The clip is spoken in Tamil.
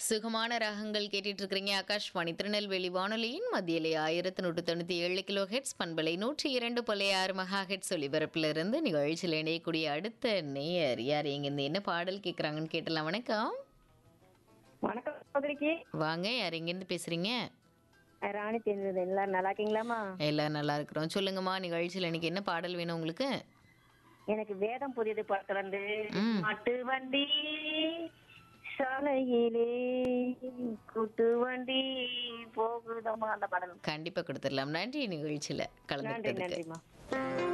சுகமான ராகங்கள் கேட்டுட்டு இருக்கிறீங்க ஆகாஷ்வாணி திருநெல்வேலி வானொலியின் மத்தியிலே ஆயிரத்தி நூற்று தொண்ணூற்றி ஏழு கிலோ ஹெட்ஸ் பண்பலை நூற்றி இரண்டு புள்ளி ஆறு மகா ஹெட்ஸ் ஒலிபரப்புல இருந்து நிகழ்ச்சியில் இணையக்கூடிய அடுத்த நேயர் யார் எங்கேருந்து என்ன பாடல் கேட்குறாங்கன்னு கேட்டலாம் வணக்கம் வணக்கம் சகோதரிக்கு வாங்க யார் எங்கேருந்து பேசுறீங்க ராணி தெரிஞ்சது எல்லாரும் நல்லா இருக்கீங்களாமா எல்லாம் நல்லா இருக்கிறோம் சொல்லுங்கம்மா நிகழ்ச்சியில் இன்னைக்கு என்ன பாடல் வேணும் உங்களுக்கு எனக்கு வேதம் புதியது படத்துல இருந்து ம். மாட்டு வண்டி சாலையிலே கூட்டு வண்டி போகுதம்மா அந்த படம் கண்டிப்பாக கொடுத்துடலாம் நன்றி நிகழ்ச்சியில் நன்றி கலந்துக்கிட்டதுக்கு நன்றிம்மா